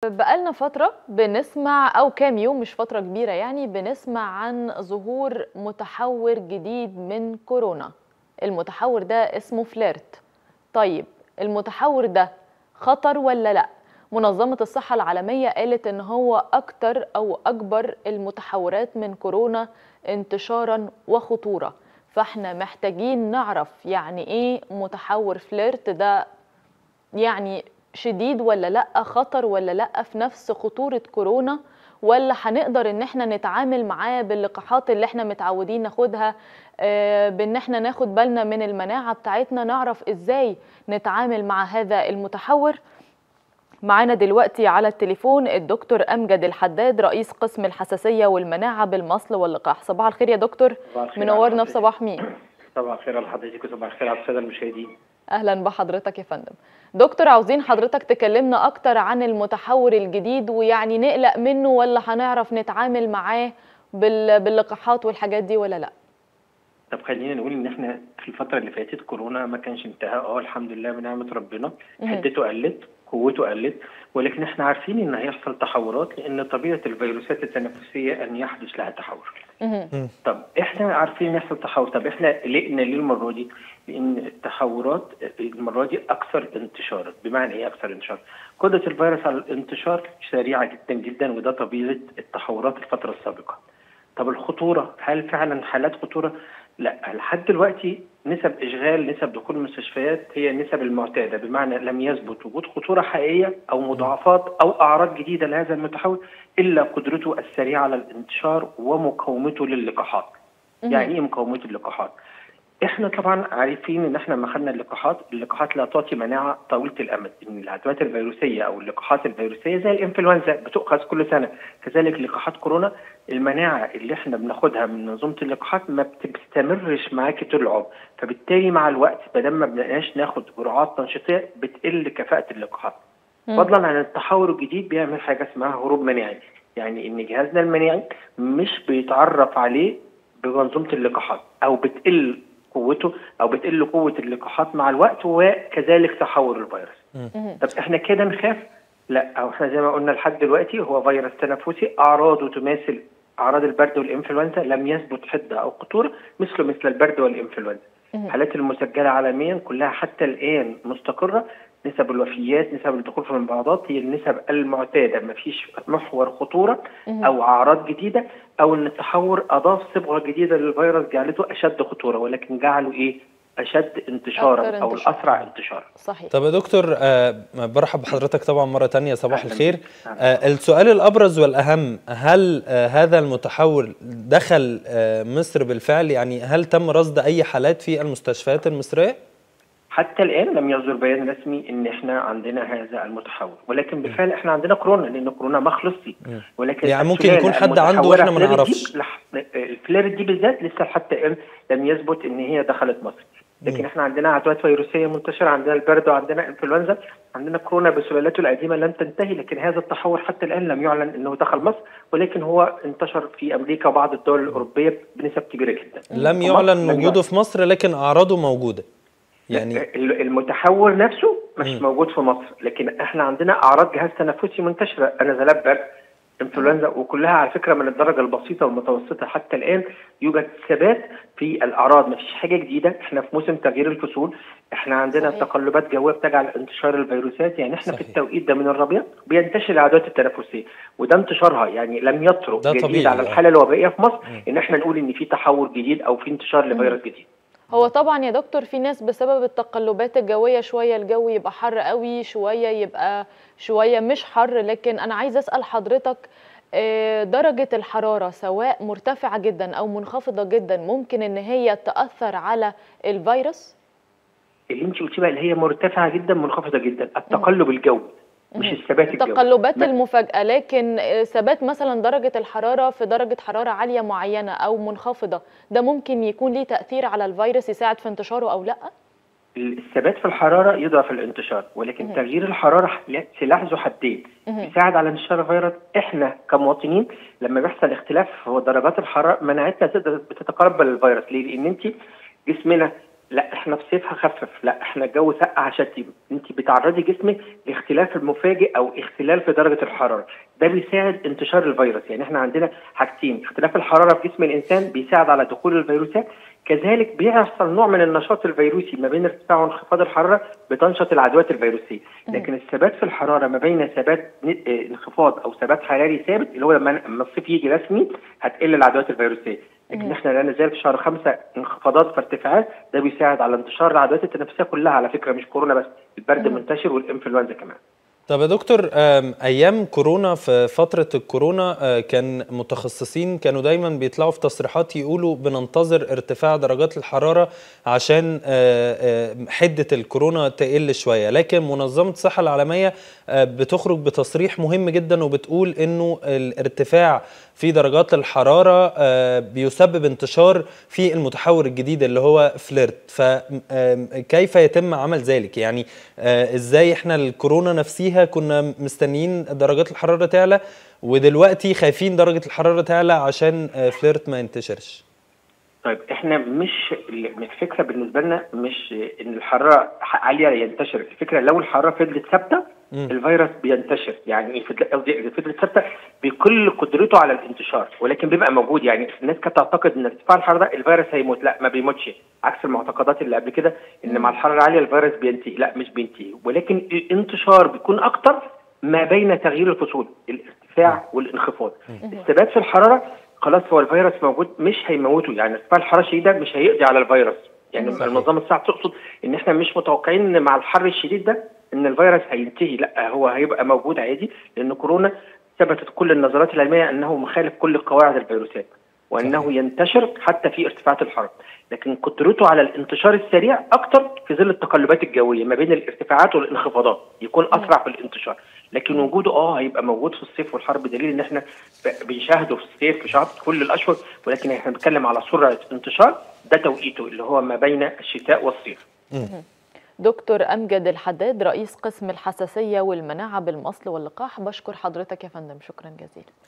بقالنا فترة بنسمع أو كام يوم مش فترة كبيرة يعني بنسمع عن ظهور متحور جديد من كورونا المتحور ده اسمه فليرت طيب المتحور ده خطر ولا لأ؟ منظمة الصحة العالمية قالت إن هو أكتر أو أكبر المتحورات من كورونا انتشارا وخطورة فاحنا محتاجين نعرف يعني إيه متحور فليرت ده يعني شديد ولا لا خطر ولا لا في نفس خطورة كورونا ولا هنقدر ان احنا نتعامل معاه باللقاحات اللي احنا متعودين ناخدها آه، بان احنا ناخد بالنا من المناعة بتاعتنا نعرف ازاي نتعامل مع هذا المتحور معانا دلوقتي على التليفون الدكتور امجد الحداد رئيس قسم الحساسية والمناعة بالمصل واللقاح صباح الخير يا دكتور صباح الخير منورنا على في صباح مين صباح الخير على حضرتك وصباح الخير على الساده المشاهدين اهلا بحضرتك يا فندم دكتور عاوزين حضرتك تكلمنا اكتر عن المتحور الجديد ويعني نقلق منه ولا هنعرف نتعامل معاه بال- باللقاحات والحاجات دي ولا لا طب خلينا نقول ان احنا في الفتره اللي فاتت كورونا ما كانش انتهى اه الحمد لله بنعمه ربنا مهم. حدته قلت قوته قلت ولكن احنا عارفين ان هيحصل تحورات لان طبيعه الفيروسات التنفسيه ان يحدث لها تحور مهم. طب احنا عارفين يحصل تحور طب احنا قلقنا ليه المره دي؟ لان التحورات المره دي اكثر انتشارا بمعنى ايه اكثر انتشار؟ قدره الفيروس على الانتشار سريعه جدا جدا وده طبيعه التحورات الفتره السابقه. طب الخطوره هل فعلا حالات خطوره؟ لا لحد دلوقتي نسب اشغال نسب دخول المستشفيات هي النسب المعتاده بمعنى لم يثبت وجود خطوره حقيقيه او مضاعفات او اعراض جديده لهذا المتحول الا قدرته السريعه على الانتشار ومقاومته للقاحات. مهم. يعني ايه مقاومه اللقاحات؟ احنا طبعا عارفين ان احنا لما خدنا اللقاحات، اللقاحات لا تعطي مناعه طويله الامد، ان العدوات الفيروسيه او اللقاحات الفيروسيه زي الانفلونزا بتؤخذ كل سنه، كذلك لقاحات كورونا المناعه اللي احنا بناخدها من منظومه اللقاحات ما بتستمرش معاكي طول العمر، فبالتالي مع الوقت بدل ما بنبقاش ناخد جرعات تنشيطيه بتقل كفاءه اللقاحات. مم. فضلا عن التحور الجديد بيعمل حاجه اسمها هروب مناعي يعني ان جهازنا المناعي مش بيتعرف عليه بمنظومه اللقاحات او بتقل قوته او بتقل قوه اللقاحات مع الوقت وكذلك تحور الفيروس مهم. طب احنا كده نخاف لا او احنا زي ما قلنا لحد دلوقتي هو فيروس تنفسي اعراضه تماثل اعراض البرد والانفلونزا لم يثبت حده او خطوره مثله مثل البرد والانفلونزا مهم. الحالات المسجله عالميا كلها حتى الان مستقره نسب الوفيات نسب الدخول في الانبعاضات هي النسب المعتاده ما فيش محور خطوره مهم. او اعراض جديده او ان التحور اضاف صبغه جديده للفيروس جعلته اشد خطوره ولكن جعله ايه اشد انتشارا أكتر او انتشار. الاسرع انتشارا صحيح طب يا دكتور آه، برحب بحضرتك طبعا مرة تانية صباح أهلاً الخير بك. أهلاً. آه، السؤال الأبرز والأهم هل آه، هذا المتحور دخل آه، مصر بالفعل يعني هل تم رصد أي حالات في المستشفيات المصرية؟ حتى الان لم يصدر بيان رسمي ان احنا عندنا هذا المتحور ولكن بالفعل احنا عندنا كورونا لان كورونا ما خلصش ولكن يعني ممكن السلالة يكون حد عنده المتحورة وإحنا ما فليرت دي- نعرفش. لح- الفليرت دي بالذات لسه حتى الان لم يثبت ان هي دخلت مصر لكن احنا عندنا عدوات فيروسيه منتشره عندنا البرد وعندنا انفلونزا عندنا كورونا بسلالته القديمه لم تنتهي لكن هذا التحور حتى الان لم يعلن انه دخل مصر ولكن هو انتشر في امريكا وبعض الدول الاوروبيه بنسب كبيره جدا لم في يعلن مصر لم وجوده في مصر لكن أعراضه موجودة يعني ال- المتحور نفسه مش مم. موجود في مصر لكن احنا عندنا اعراض جهاز تنفسي منتشره نزلات برد انفلونزا وكلها على فكره من الدرجه البسيطه والمتوسطه حتى الان يوجد ثبات في الاعراض مفيش حاجه جديده احنا في موسم تغيير الفصول احنا عندنا صحيح. تقلبات جويه بتجعل انتشار الفيروسات يعني احنا صحيح. في التوقيت ده من الربيع بينتشر العدوات التنفسيه وده انتشارها يعني لم يطرق ده جديد طبيعي، على آه. الحاله الوبائيه في مصر ان احنا نقول ان في تحور جديد او في انتشار لفيروس جديد هو طبعا يا دكتور في ناس بسبب التقلبات الجوية شوية الجو يبقى حر قوي شوية يبقى شوية مش حر لكن أنا عايزة أسأل حضرتك آه، درجة الحرارة سواء مرتفعة جدا أو منخفضة جدا ممكن إن هي تأثر على الفيروس؟ اللي انت قلتيه بقى اللي هي مرتفعه جدا منخفضه جدا التقلب الجوي مش مم. الثبات الجوي التقلبات ما- المفاجئة لكن آه، ثبات مثلا درجة الحرارة في درجة حرارة عالية معينة أو منخفضة ده ممكن يكون ليه تأثير على الفيروس يساعد في انتشاره أو لأ؟ الثبات في الحراره يضعف الانتشار ولكن مهم. تغيير الحراره سلاح ذو حدين مهم. بيساعد على انتشار الفيروس احنا كمواطنين لما بيحصل اختلاف في درجات الحراره مناعتنا تقدر بتتقبل الفيروس ليه؟ لان انت جسمنا لا احنا في صيف هخفف لا احنا الجو سقع عشان انت بتعرضي جسمك لاختلاف المفاجئ او اختلال في درجه الحراره ده بيساعد انتشار الفيروس يعني احنا عندنا حاجتين اختلاف الحراره في جسم الانسان بيساعد على دخول الفيروسات كذلك بيحصل نوع من النشاط الفيروسي ما بين ارتفاع وانخفاض الحراره بتنشط العدوات الفيروسيه لكن الثبات في الحراره ما بين ثبات انخفاض او ثبات حراري ثابت اللي هو لما الصيف يجي رسمي هتقل العدوات الفيروسيه لكن احنا لا نزال في شهر خمسة انخفاضات في ارتفاعات ده بيساعد على انتشار العدوات التنفسيه كلها على فكره مش كورونا بس البرد منتشر والانفلونزا كمان طب يا دكتور ايام كورونا في فتره الكورونا كان متخصصين كانوا دايما بيطلعوا في تصريحات يقولوا بننتظر ارتفاع درجات الحراره عشان حده الكورونا تقل شويه لكن منظمه الصحه العالميه بتخرج بتصريح مهم جدا وبتقول انه الارتفاع في درجات الحراره بيسبب انتشار في المتحور الجديد اللي هو فليرت فكيف يتم عمل ذلك يعني ازاي احنا الكورونا نفسها كنا مستنيين درجات الحراره تعلى ودلوقتي خايفين درجه الحراره تعلى عشان فليرت ما ينتشرش طيب احنا مش الفكره بالنسبه لنا مش ان الحراره عاليه ينتشر الفكره لو الحراره فضلت ثابته الفيروس بينتشر يعني قصدي فضلت ثابته بكل قدرته على الانتشار ولكن بيبقى موجود يعني الناس كانت تعتقد ان ارتفاع الحراره الفيروس هيموت لا ما بيموتش عكس المعتقدات اللي قبل كده ان مع الحراره العاليه الفيروس بينتهي لا مش بينتهي ولكن الانتشار بيكون اكتر ما بين تغيير الفصول الارتفاع والانخفاض الثبات في الحراره خلاص هو الفيروس موجود مش هيموته يعني ارتفاع الحراره الشديده مش هيقضي على الفيروس يعني المنظمه الصحه تقصد ان احنا مش متوقعين ان مع الحر الشديد ده ان الفيروس هينتهي لا هو هيبقى موجود عادي لان كورونا ثبتت كل النظريات العلميه انه مخالف كل قواعد الفيروسات وانه ينتشر حتى في ارتفاعات الحراره لكن قدرته على الانتشار السريع اكتر في ظل التقلبات الجويه ما بين الارتفاعات والانخفاضات يكون اسرع في الانتشار لكن وجوده اه هيبقى موجود في الصيف والحر بدليل ان احنا بنشاهده في الصيف في شهر كل الاشهر ولكن احنا بنتكلم على سرعه انتشار ده توقيته اللي هو ما بين الشتاء والصيف دكتور أمجد الحداد رئيس قسم الحساسية والمناعة بالمصل واللقاح بشكر حضرتك يا فندم شكرا جزيلا